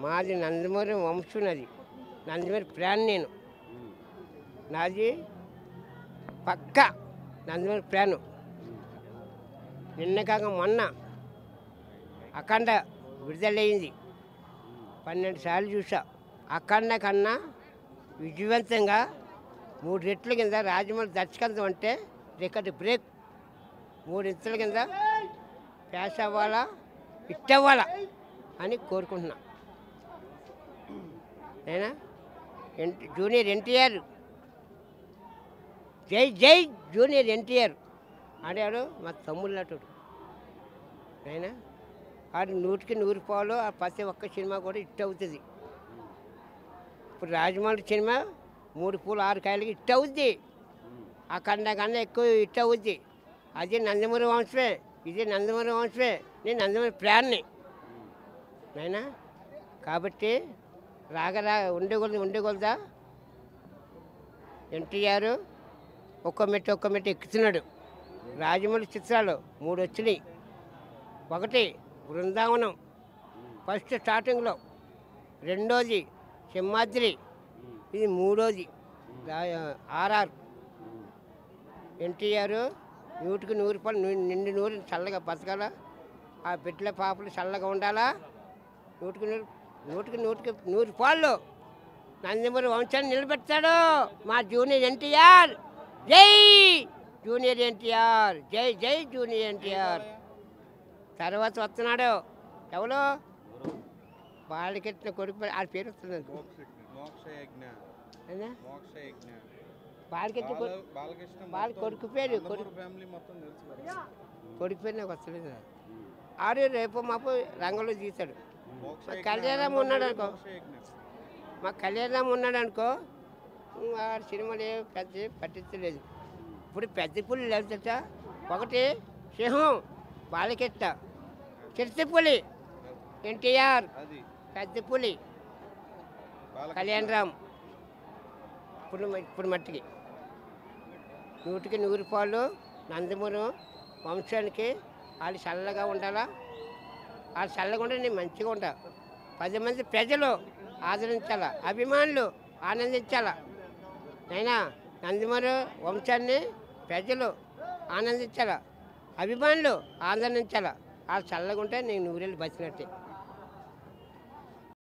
మాది నందమూరి వంశం నాది నందమూరి ప్రాణ్ నేను నాది పక్క నందమూరి ప్రాణం నిన్న కాక మొన్న అఖండ విడుదలయ్యింది పన్నెండు సార్లు చూసా అఖండ కన్నా విజయవంతంగా మూడు రెట్ల కింద రాజమౌళి దర్శకత్వం అంటే రికార్డు బ్రేక్ మూడు ఇంచుల కింద ప్యాస్ అవ్వాలా హిట్ అవ్వాలా అని కోరుకుంటున్నా నేనా ఎన్- జూనియర్ ఎన్టీఆర్ జై జై జూనియర్ ఎన్టీఆర్ ఆడాడు మా తమ్ముళ్ళు అటుడు అయినా ఆడు నూటికి నూరు పాలు ఆ ప్రతి ఒక్క సినిమా కూడా హిట్ అవుతుంది ఇప్పుడు రాజమౌళి సినిమా మూడు పూలు ఆరు కాయలకి హిట్ అవుద్ది ఆ కన్నా కన్నా ఎక్కువ హిట్ అవుద్ది అది నందమూరి వంశమే ఇది నందమూరి వంశమే నేను నందమూరి ప్రాణ్ణి అయినా కాబట్టి రాగరా ఉండగొలది ఉండగొలదా ఎన్టీఆర్ ఒక్క మెట్టు ఒక్క మెట్టు ఎక్కుతున్నాడు రాజమౌళి చిత్రాలు మూడు వచ్చినాయి ఒకటి బృందావనం ఫస్ట్ స్టార్టింగ్లో రెండోది సింహాద్రి ఇది మూడోది రా- ఆర్ఆర్ ఎన్టీఆర్ నూటికి నూరు రూపాయలు ను- నిండు నూరు చల్లగా బతకాలా ఆ బిడ్డల పాపలు చల్లగా ఉండాలా నూటికి నూరు నూటికి నూటికి నూరు పాళ్ళు నందమూరి వంశాన్ని నిలబెడతాడు మా జూనియర్ ఎన్టీఆర్ జై జూనియర్ ఎన్టీఆర్ జై జై జూనియర్ ఎన్టీఆర్ తర్వాత వస్తున్నాడు ఎవరు వాళ్ళకెట్టిన కొడుకు పేరు- ఆడి పేరు వస్తుంది మోక్షయజ్ఞ ఏందా? మోక్షయజ్ఞ వాళ్ళకెట్టిన బాల కొడుకు బాలకృష్ణ వాళ్ళ మొత్తం కొడుకు పేరు నందమూరి కొడుకు ఫ్యామిలీ మొత్తం తెలుసు కదా కొడుకు పేరు నాకు వస్తలేదు ఆడు రేపు మాపు రంగంలో తీశాడు మోక్షయజ్ఞ కళ్యాణం ఉన్నాడు అనుకో మోక్షయజ్ఞ మా కళ్యాణం ఉన్నాడు అనుకో ఆ సినిమాలు ఏం పెద్ద పట్టించలేదు ఇప్పుడు పెద్ద పులి లేదట ఒకటి సింహం బాలకెట్ట చిరుతపులి ఎన్టీఆర్ అది పెద్ద పులి బాలకృష్ణ కళ్యాణ్ రామ్ ఇప్పుడు మ- ఇప్పుడు మట్టికి నూటికి నూరు పాలు నందమూరు వంశానికి వాళ్ళు చల్లగా ఉండాలా వాళ్ళు చల్లగా ఉంటే నేను మంచిగా ఉంటా పది మంది ప్రజలు ఆదరించాలా అభిమానులు ఆనందించాలా అయినా నందమూరు వంశాన్ని ప్రజలు ఆనందించాలా అభిమానులు ఆనందించాలా వాళ్ళు చల్లగా ఉంటే నేను నూరేళ్ళు బతినట్టే